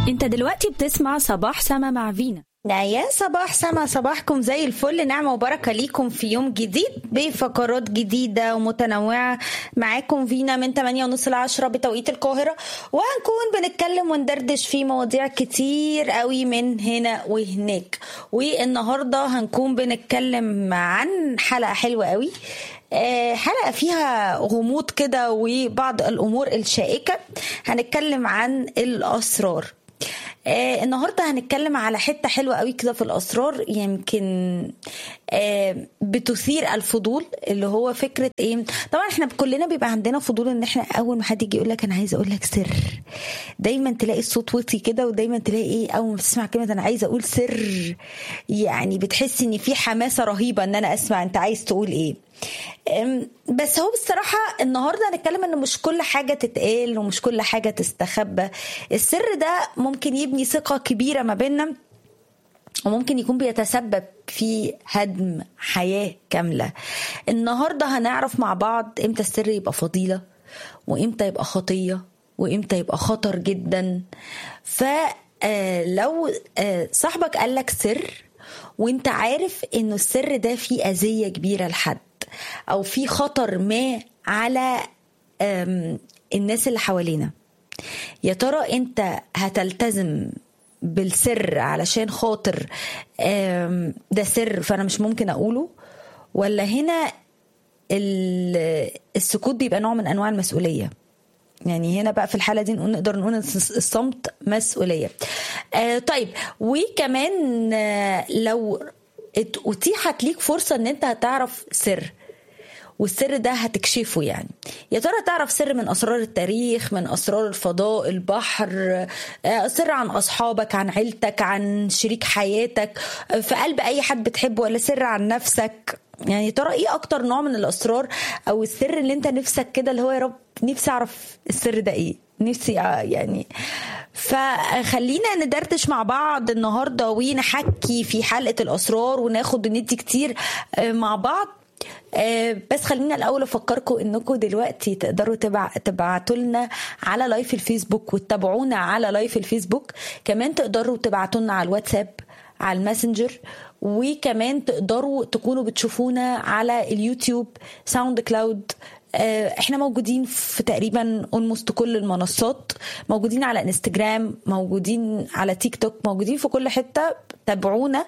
انت دلوقتي بتسمع صباح سما مع فينا يا صباح سما صباحكم زي الفل نعمة وبركة ليكم في يوم جديد بفقرات جديدة ومتنوعة معاكم فينا من 8 ونص ل 10 بتوقيت القاهرة وهنكون بنتكلم وندردش في مواضيع كتير قوي من هنا وهناك والنهاردة هنكون بنتكلم عن حلقة حلوة قوي آه، حلقة فيها غموض كده وبعض الأمور الشائكة هنتكلم عن الأسرار آه النهارده هنتكلم على حته حلوه قوي كده في الاسرار يمكن آه بتثير الفضول اللي هو فكره ايه طبعا احنا كلنا بيبقى عندنا فضول ان احنا اول ما حد يجي يقول لك انا عايز اقول لك سر دايما تلاقي الصوت وطي كده ودايما تلاقي ايه اول ما بتسمع كلمه انا عايزه اقول سر يعني بتحس ان في حماسه رهيبه ان انا اسمع انت عايز تقول ايه أم، بس هو بصراحة النهاردة هنتكلم ان مش كل حاجة تتقال ومش كل حاجة تستخبى السر ده ممكن يبني ثقة كبيرة ما بيننا وممكن يكون بيتسبب في هدم حياة كاملة النهاردة هنعرف مع بعض امتى السر يبقى فضيلة وامتى يبقى خطية وامتى يبقى خطر جدا فلو صاحبك قالك سر وانت عارف انه السر ده فيه اذية كبيرة لحد او في خطر ما على أم، الناس اللي حوالينا يا ترى انت هتلتزم بالسر علشان خاطر أم، ده سر فانا مش ممكن اقوله ولا هنا ال- السكوت بيبقى نوع من انواع المسؤوليه يعني هنا بقى في الحاله دي نقول نقدر نقول ان الصمت مسؤوليه آه طيب وكمان آه لو ات- اتيحت ليك فرصه ان انت هتعرف سر والسر ده هتكشفه يعني يا ترى تعرف سر من اسرار التاريخ من اسرار الفضاء البحر آه، سر عن اصحابك عن عيلتك عن شريك حياتك آه، في قلب اي حد بتحبه ولا سر عن نفسك يعني ترى ايه اكتر نوع من الاسرار او السر اللي انت نفسك كده اللي هو يا رب نفسي اعرف السر ده ايه نفسي آه، يعني فخلينا ندردش مع بعض النهارده ونحكي في حلقه الاسرار وناخد وندي كتير آه، مع بعض آه، بس خلينا الاول افكركم انكم دلوقتي تقدروا تبع تبعتوا لنا على لايف الفيسبوك وتتابعونا على لايف الفيسبوك كمان تقدروا تبعتوا لنا على الواتساب على الماسنجر وكمان تقدروا تكونوا بتشوفونا على اليوتيوب ساوند كلاود آه، احنا موجودين في تقريبا اولموست كل المنصات موجودين على انستجرام موجودين على تيك توك موجودين في كل حته تابعونا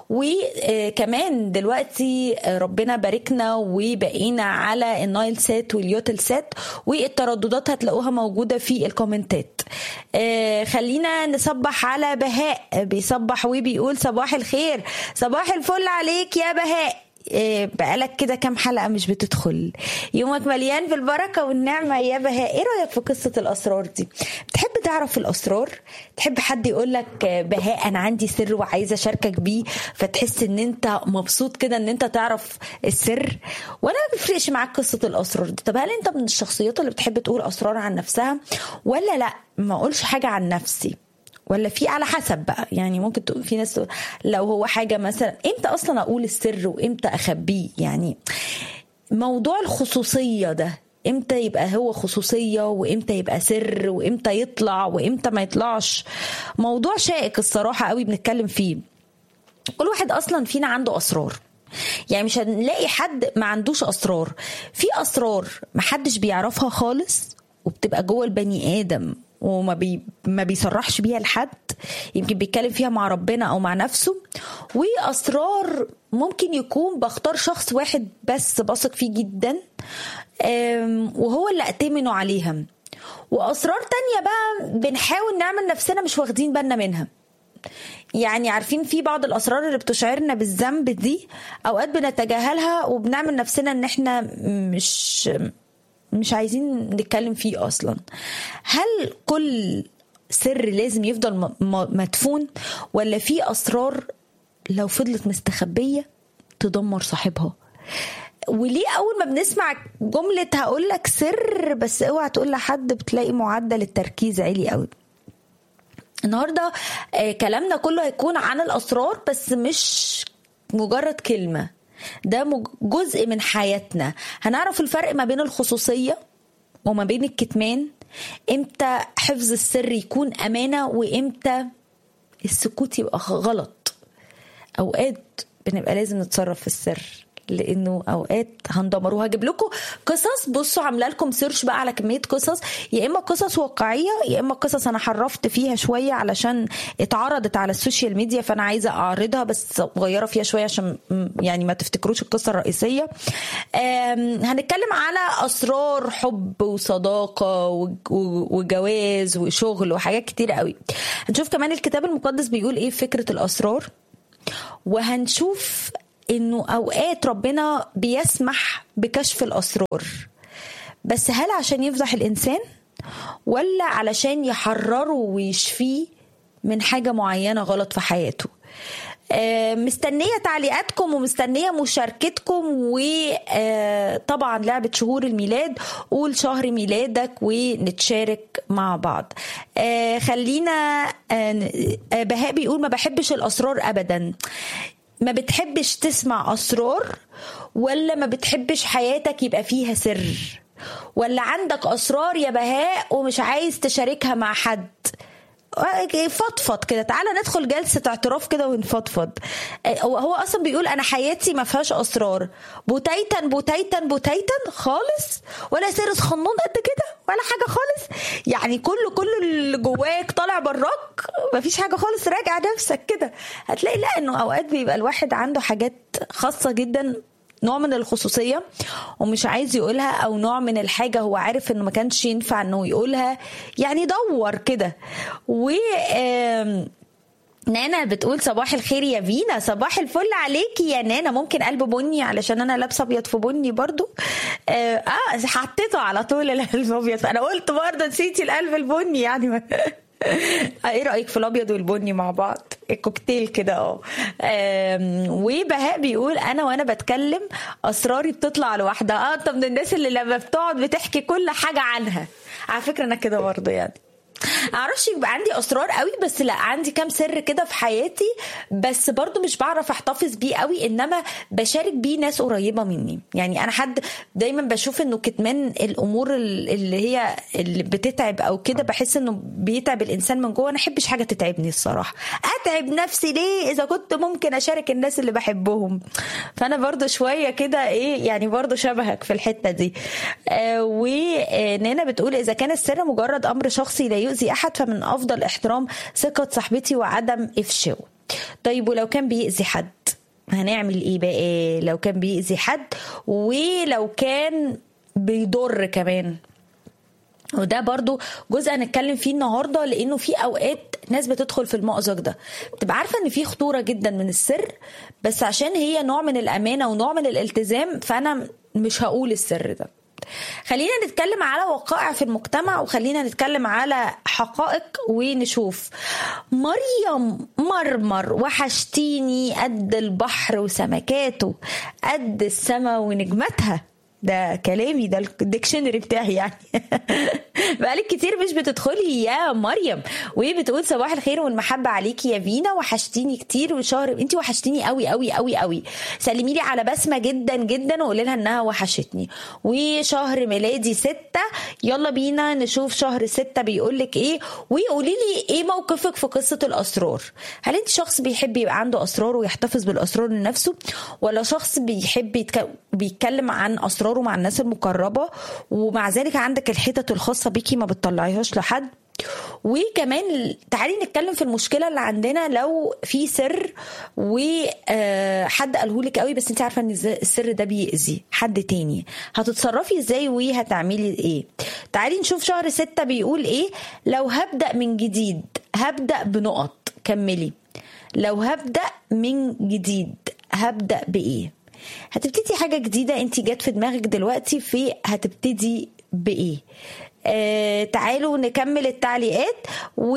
وكمان دلوقتي آه، ربنا باركنا وبقينا على النايل سات واليوتل سات والترددات هتلاقوها موجوده في الكومنتات آه، خلينا نصبح على بهاء بيصبح وبيقول صباح الخير صباح الفل عليك يا بهاء إيه، بقالك كده كام حلقة مش بتدخل يومك مليان بالبركة والنعمة يا بهاء ايه رأيك في قصة الأسرار دي بتحب تعرف الأسرار تحب حد يقول لك بهاء أنا عندي سر وعايزة أشاركك بيه فتحس إن أنت مبسوط كده إن أنت تعرف السر وأنا ما بيفرقش معاك قصة الأسرار دي طب هل أنت من الشخصيات اللي بتحب تقول أسرار عن نفسها ولا لا ما أقولش حاجة عن نفسي ولا في على حسب بقى يعني ممكن تقول في ناس تقول لو هو حاجه مثلا امتى اصلا اقول السر وامتى اخبيه يعني موضوع الخصوصيه ده امتى يبقى هو خصوصيه وامتى يبقى سر وامتى يطلع وامتى ما يطلعش موضوع شائك الصراحه قوي بنتكلم فيه كل واحد اصلا فينا عنده اسرار يعني مش هنلاقي حد ما عندوش اسرار في اسرار محدش بيعرفها خالص وبتبقى جوه البني ادم وما بي ما بيصرحش بيها لحد يمكن بيتكلم فيها مع ربنا او مع نفسه واسرار ممكن يكون بختار شخص واحد بس بثق فيه جدا أم، وهو اللي اتمنه عليها واسرار تانية بقى بنحاول نعمل نفسنا مش واخدين بالنا منها يعني عارفين في بعض الاسرار اللي بتشعرنا بالذنب دي اوقات بنتجاهلها وبنعمل نفسنا ان احنا مش مش عايزين نتكلم فيه اصلا هل كل سر لازم يفضل م- م- مدفون ولا في اسرار لو فضلت مستخبيه تدمر صاحبها وليه اول ما بنسمع جمله هقول لك سر بس اوعى تقول لحد بتلاقي معدل التركيز عالي قوي النهارده آه، كلامنا كله هيكون عن الاسرار بس مش مجرد كلمه ده مج- جزء من حياتنا هنعرف الفرق ما بين الخصوصيه وما بين الكتمان امتى حفظ السر يكون امانه وامتى السكوت يبقى غلط اوقات بنبقى لازم نتصرف في السر لانه اوقات هندمر هجيب لكم قصص بصوا عامله لكم سيرش بقى على كميه قصص يا اما قصص واقعيه يا اما قصص انا حرفت فيها شويه علشان اتعرضت على السوشيال ميديا فانا عايزه اعرضها بس مغيره فيها شويه عشان يعني ما تفتكروش القصه الرئيسيه هنتكلم على اسرار حب وصداقه وجواز وشغل وحاجات كتير قوي هنشوف كمان الكتاب المقدس بيقول ايه في فكره الاسرار وهنشوف انه اوقات ربنا بيسمح بكشف الاسرار بس هل عشان يفضح الانسان ولا علشان يحرره ويشفيه من حاجه معينه غلط في حياته مستنية تعليقاتكم ومستنية مشاركتكم وطبعا لعبة شهور الميلاد قول شهر ميلادك ونتشارك مع بعض خلينا بهاء بيقول ما بحبش الأسرار أبدا ما بتحبش تسمع اسرار ولا ما بتحبش حياتك يبقى فيها سر ولا عندك اسرار يا بهاء ومش عايز تشاركها مع حد فضفض كده تعالى ندخل جلسه اعتراف كده ونفضفض هو اصلا بيقول انا حياتي ما فيهاش اسرار بوتيتا بوتيتا بوتيتا خالص ولا سر خنون قد كده ولا حاجه خالص يعني كله كله اللي جواك طالع براك مفيش حاجه خالص راجع نفسك كده هتلاقي لا انه اوقات بيبقى الواحد عنده حاجات خاصه جدا نوع من الخصوصية ومش عايز يقولها أو نوع من الحاجة هو عارف إنه ما كانش ينفع إنه يقولها يعني دور كده و نانا بتقول صباح الخير يا فينا صباح الفل عليكي يا نانا ممكن قلب بني علشان انا لابسه ابيض في بني برضو اه, آه حطيته على طول القلب ابيض انا قلت برضه نسيتي القلب البني يعني ايه رايك في الابيض والبني مع بعض الكوكتيل كده اه وبهاء بيقول انا وانا بتكلم اسراري بتطلع لوحدها اه انت من الناس اللي لما بتقعد بتحكي كل حاجه عنها على فكره انا كده برضه يعني معرفش يبقى عندي اسرار قوي بس لا عندي كام سر كده في حياتي بس برضو مش بعرف احتفظ بيه قوي انما بشارك بيه ناس قريبه مني يعني انا حد دايما بشوف انه كتمان الامور اللي هي اللي بتتعب او كده بحس انه بيتعب الانسان من جوه انا احبش حاجه تتعبني الصراحه اتعب نفسي ليه اذا كنت ممكن اشارك الناس اللي بحبهم فانا برضو شويه كده ايه يعني برضو شبهك في الحته دي آه ونانا بتقول اذا كان السر مجرد امر شخصي لا يؤذي احد فمن افضل احترام ثقه صاحبتي وعدم افشاء طيب ولو كان بيأذي حد هنعمل ايه بقى لو كان بيأذي حد ولو كان بيضر كمان وده برضو جزء هنتكلم فيه النهارده لانه في اوقات ناس بتدخل في المأزق ده بتبقى عارفه ان في خطوره جدا من السر بس عشان هي نوع من الامانه ونوع من الالتزام فانا مش هقول السر ده خلينا نتكلم على وقائع في المجتمع وخلينا نتكلم على حقائق ونشوف مريم مرمر وحشتيني قد البحر وسمكاته قد السما ونجمتها ده كلامي ده الديكشنري بتاعي يعني بقالك كتير مش بتدخلي يا مريم وهي بتقول صباح الخير والمحبه عليكي يا فينا وحشتيني كتير وشهر انت وحشتيني قوي قوي قوي قوي سلمي لي على بسمه جدا جدا وقولي لها انها وحشتني وشهر ميلادي ستة يلا بينا نشوف شهر ستة بيقول لك ايه وقولي لي ايه موقفك في قصه الاسرار هل انت شخص بيحب يبقى عنده اسرار ويحتفظ بالاسرار لنفسه ولا شخص بيحب يتك... بيتكلم عن اسراره مع الناس المقربه ومع ذلك عندك الحتت الخاصه بيكي ما بتطلعيهاش لحد وكمان تعالي نتكلم في المشكله اللي عندنا لو في سر وحد قاله لك قوي بس انت عارفه ان السر ده بيأذي حد تاني هتتصرفي ازاي وهتعملي ايه تعالي نشوف شهر ستة بيقول ايه لو هبدأ من جديد هبدأ بنقط كملي لو هبدأ من جديد هبدأ بإيه هتبتدي حاجة جديدة انت جت في دماغك دلوقتي في هتبتدي بإيه آه تعالوا نكمل التعليقات و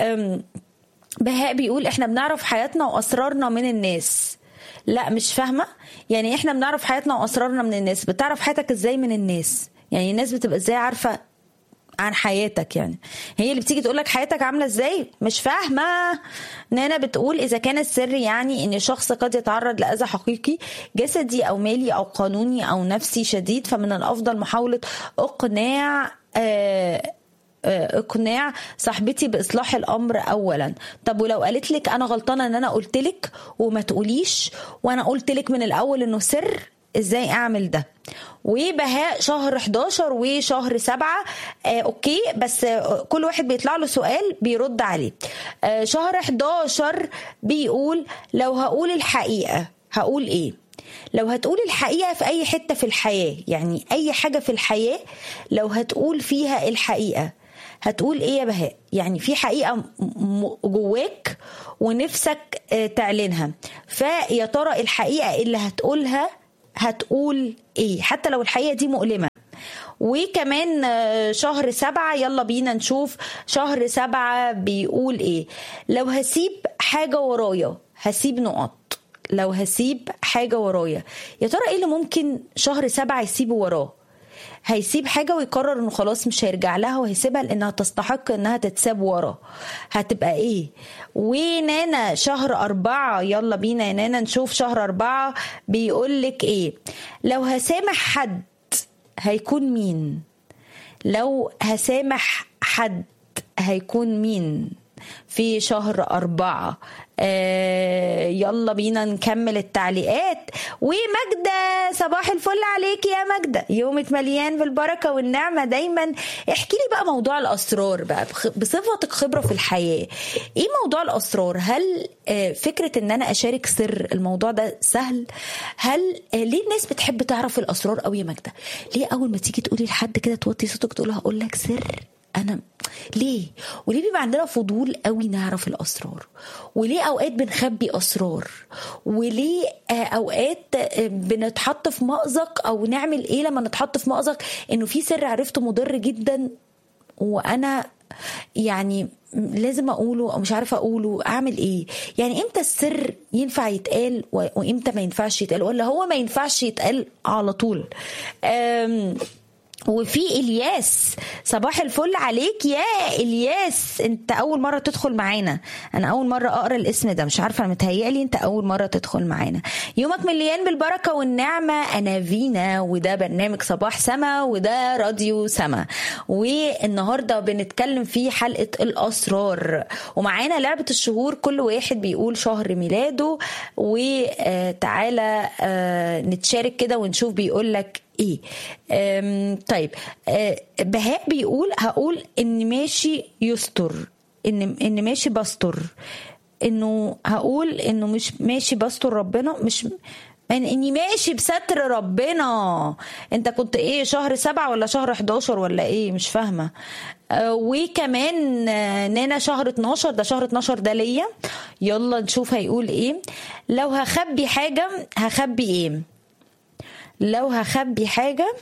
بهاء بيقول احنا بنعرف حياتنا واسرارنا من الناس لا مش فاهمه يعني احنا بنعرف حياتنا واسرارنا من الناس بتعرف حياتك ازاي من الناس يعني الناس بتبقى ازاي عارفه عن حياتك يعني هي اللي بتيجي تقول لك حياتك عامله ازاي مش فاهمه نانا بتقول اذا كان السر يعني ان شخص قد يتعرض لاذى حقيقي جسدي او مالي او قانوني او نفسي شديد فمن الافضل محاوله اقناع آه آه، اقناع صاحبتي باصلاح الامر اولا طب ولو قالت لك انا غلطانه ان انا قلت لك وما تقوليش وانا قلت لك من الاول انه سر ازاي اعمل ده وبهاء شهر 11 وشهر 7 آه اوكي بس آه كل واحد بيطلع له سؤال بيرد عليه آه شهر 11 بيقول لو هقول الحقيقه هقول ايه لو هتقول الحقيقه في اي حته في الحياه يعني اي حاجه في الحياه لو هتقول فيها الحقيقه هتقول ايه يا بهاء يعني في حقيقه م- جواك ونفسك آه، تعلنها فيا ترى الحقيقه اللي هتقولها هتقول ايه حتى لو الحقيقه دي مؤلمه وكمان آه، شهر سبعة يلا بينا نشوف شهر سبعة بيقول ايه لو هسيب حاجة ورايا هسيب نقط لو هسيب حاجة ورايا يا ترى ايه اللي ممكن شهر سبعة يسيبه وراه هيسيب حاجة ويقرر انه خلاص مش هيرجع لها وهيسيبها لانها تستحق انها تتساب ورا هتبقى ايه ونانا شهر أربعة يلا بينا يا نانا نشوف شهر أربعة بيقولك ايه لو هسامح حد هيكون مين لو هسامح حد هيكون مين في شهر أربعة آه يلا بينا نكمل التعليقات وماجدة صباح الفل عليك يا ماجدة يومك مليان بالبركة والنعمة دايما احكي لي بقى موضوع الأسرار بقى بخ- بصفتك خبرة في الحياة ايه موضوع الأسرار هل آه فكرة ان انا اشارك سر الموضوع ده سهل هل آه ليه الناس بتحب تعرف الأسرار قوي يا ماجدة ليه أول ما تيجي تقولي لحد كده توطي صوتك تقول له هقول لك سر انا ليه وليه بيبقى عندنا فضول قوي نعرف الاسرار وليه اوقات بنخبي اسرار وليه آه، اوقات آه، بنتحط في مأزق او نعمل ايه لما نتحط في مأزق انه في سر عرفته مضر جدا وانا يعني لازم اقوله او مش عارفه اقوله اعمل ايه يعني امتى السر ينفع يتقال و- وامتى ما ينفعش يتقال ولا هو ما ينفعش يتقال على طول أم وفي الياس صباح الفل عليك يا الياس انت اول مره تدخل معانا انا اول مره اقرا الاسم ده مش عارفه انا متهيألي انت اول مره تدخل معانا يومك مليان بالبركه والنعمه انا فينا وده برنامج صباح سما وده راديو سما والنهارده بنتكلم في حلقه الاسرار ومعانا لعبه الشهور كل واحد بيقول شهر ميلاده وتعالى نتشارك كده ونشوف بيقول لك ايه أم، طيب أه، بهاء بيقول هقول ان ماشي يستر ان ان ماشي بستر انه هقول انه مش ماشي بستر ربنا مش من اني ماشي بستر ربنا انت كنت ايه شهر سبعة ولا شهر 11 ولا ايه مش فاهمة آه، وكمان آه، نانا شهر 12 ده شهر 12 ده ليا يلا نشوف هيقول ايه لو هخبي حاجة هخبي ايه لو هخبي حاجة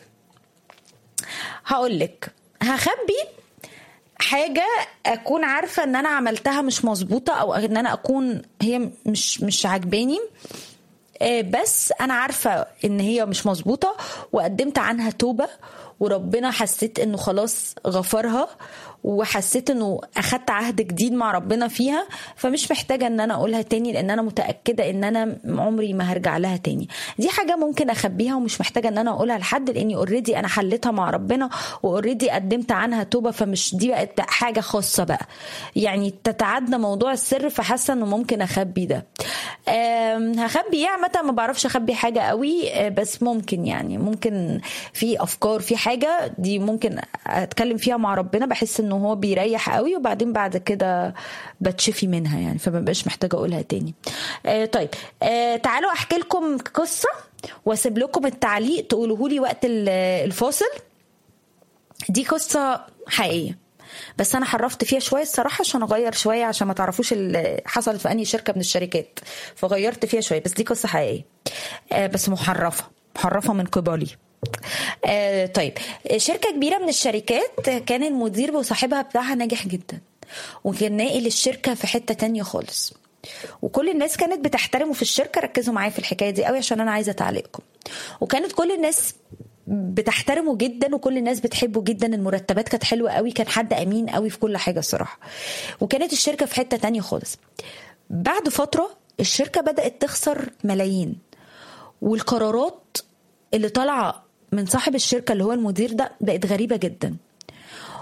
هقولك هخبي حاجة أكون عارفة إن أنا عملتها مش مظبوطة أو إن أنا أكون هي مش مش عجباني آه، بس أنا عارفة إن هي مش مظبوطة وقدمت عنها توبة وربنا حسيت إنه خلاص غفرها وحسيت انه اخدت عهد جديد مع ربنا فيها فمش محتاجه ان انا اقولها تاني لان انا متاكده ان انا عمري ما هرجع لها تاني دي حاجه ممكن اخبيها ومش محتاجه ان انا اقولها لحد لاني اوريدي انا حليتها مع ربنا واوريدي قدمت عنها توبه فمش دي بقت حاجه خاصه بقى يعني تتعدى موضوع السر فحاسه انه ممكن اخبي ده آم، هخبي ايه عامه ما بعرفش اخبي حاجه قوي آه، بس ممكن يعني ممكن في افكار في حاجه دي ممكن اتكلم فيها مع ربنا بحس انه هو بيريح قوي وبعدين بعد كده بتشفي منها يعني فما بقاش محتاجه اقولها تاني آه طيب آه تعالوا احكي لكم قصه واسيب لكم التعليق تقولوه لي وقت ال- الفاصل دي قصه حقيقيه بس انا حرفت فيها شويه الصراحه عشان اغير شويه عشان ما تعرفوش اللي حصلت في انهي شركه من الشركات فغيرت فيها شويه بس دي قصه حقيقيه آه بس محرفه محرفه من قبلي آه طيب شركه كبيره من الشركات كان المدير وصاحبها بتاعها ناجح جدا وكان ناقل الشركه في حته تانية خالص وكل الناس كانت بتحترمه في الشركه ركزوا معايا في الحكايه دي قوي عشان انا عايزه تعليقكم وكانت كل الناس بتحترمه جدا وكل الناس بتحبه جدا المرتبات كانت حلوه قوي كان حد امين قوي في كل حاجه الصراحه وكانت الشركه في حته تانية خالص بعد فتره الشركه بدات تخسر ملايين والقرارات اللي طالعه من صاحب الشركه اللي هو المدير ده بقت غريبه جدا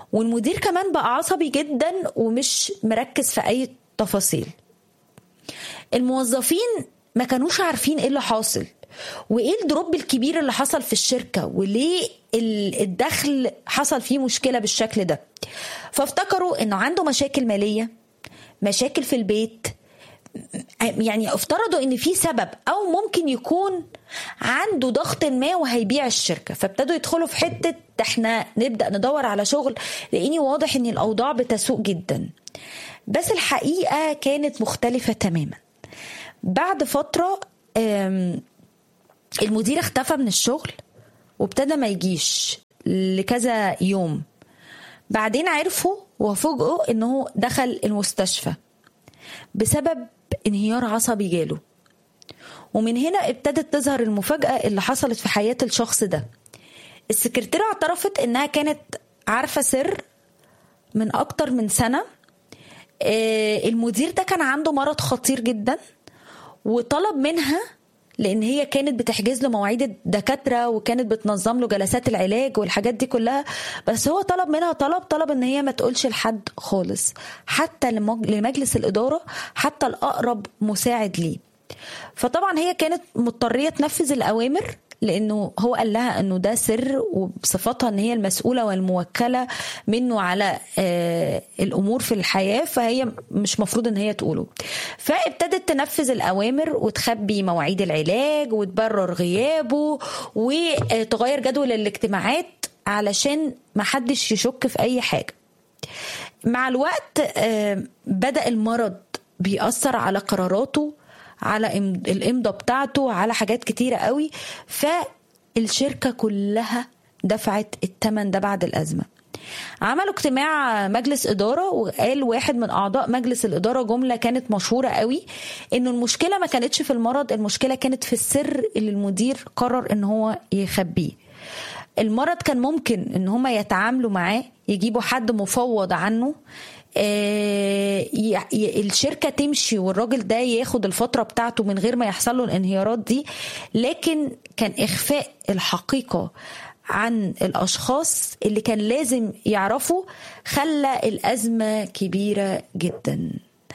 والمدير كمان بقى عصبي جدا ومش مركز في اي تفاصيل الموظفين ما كانوش عارفين ايه اللي حاصل وايه الدروب الكبير اللي حصل في الشركه وليه الدخل حصل فيه مشكله بالشكل ده فافتكروا انه عنده مشاكل ماليه مشاكل في البيت يعني افترضوا ان في سبب او ممكن يكون عنده ضغط ما وهيبيع الشركه فابتدوا يدخلوا في حته احنا نبدا ندور على شغل لاني واضح ان الاوضاع بتسوء جدا بس الحقيقه كانت مختلفه تماما بعد فتره المدير اختفى من الشغل وابتدى ما يجيش لكذا يوم بعدين عرفوا وفوجئوا انه دخل المستشفى بسبب انهيار عصبي جاله ومن هنا ابتدت تظهر المفاجأة اللي حصلت في حياة الشخص ده السكرتيرة اعترفت انها كانت عارفة سر من اكتر من سنة المدير ده كان عنده مرض خطير جدا وطلب منها لان هي كانت بتحجز له مواعيد الدكاتره وكانت بتنظم له جلسات العلاج والحاجات دي كلها بس هو طلب منها طلب طلب ان هي ما تقولش لحد خالص حتى لمجلس الاداره حتى الاقرب مساعد ليه فطبعا هي كانت مضطريه تنفذ الاوامر لانه هو قال لها انه ده سر وبصفتها ان هي المسؤوله والموكله منه على آه الامور في الحياه فهي مش مفروض ان هي تقوله فابتدت تنفذ الاوامر وتخبي مواعيد العلاج وتبرر غيابه وتغير جدول الاجتماعات علشان ما حدش يشك في اي حاجه مع الوقت آه بدا المرض بيأثر على قراراته على الامضة بتاعته على حاجات كتيرة قوي فالشركة كلها دفعت الثمن ده بعد الأزمة عملوا اجتماع مجلس إدارة وقال واحد من أعضاء مجلس الإدارة جملة كانت مشهورة قوي إنه المشكلة ما كانتش في المرض المشكلة كانت في السر اللي المدير قرر إن هو يخبيه المرض كان ممكن إن هما يتعاملوا معاه يجيبوا حد مفوض عنه آه الشركه تمشي والراجل ده ياخد الفتره بتاعته من غير ما يحصل له الانهيارات دي لكن كان اخفاء الحقيقه عن الاشخاص اللي كان لازم يعرفوا خلى الازمه كبيره جدا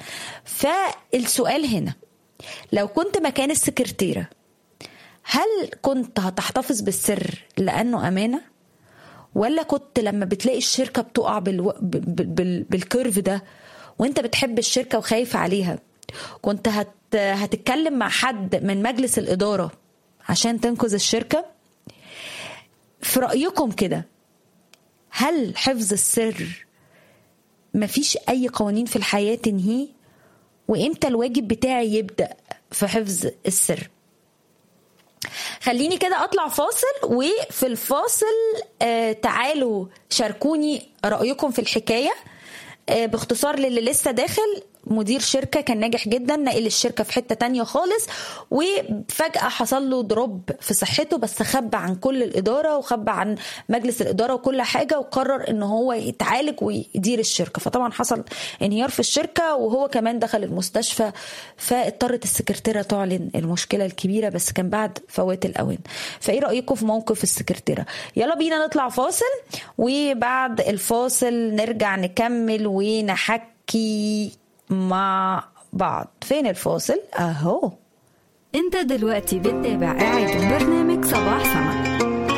فالسؤال هنا لو كنت مكان السكرتيره هل كنت هتحتفظ بالسر لانه امانه ولا كنت لما بتلاقي الشركه بتقع بالو... بال... بال... بالكيرف ده وانت بتحب الشركه وخايف عليها كنت هت... هتتكلم مع حد من مجلس الاداره عشان تنقذ الشركه في رايكم كده هل حفظ السر مفيش اي قوانين في الحياه تنهيه وامتى الواجب بتاعي يبدا في حفظ السر خليني كده اطلع فاصل وفي الفاصل آه تعالوا شاركوني رايكم في الحكايه آه باختصار للي لسه داخل مدير شركه كان ناجح جدا نقل الشركه في حته تانية خالص وفجاه حصل له دروب في صحته بس خبى عن كل الاداره وخبى عن مجلس الاداره وكل حاجه وقرر ان هو يتعالج ويدير الشركه فطبعا حصل انهيار في الشركه وهو كمان دخل المستشفى فاضطرت السكرتيره تعلن المشكله الكبيره بس كان بعد فوات الاوان فايه رايكم في موقف السكرتيره يلا بينا نطلع فاصل وبعد الفاصل نرجع نكمل ونحكي مع بعض فين الفاصل اهو انت دلوقتي بتتابع قاعد برنامج صباح سما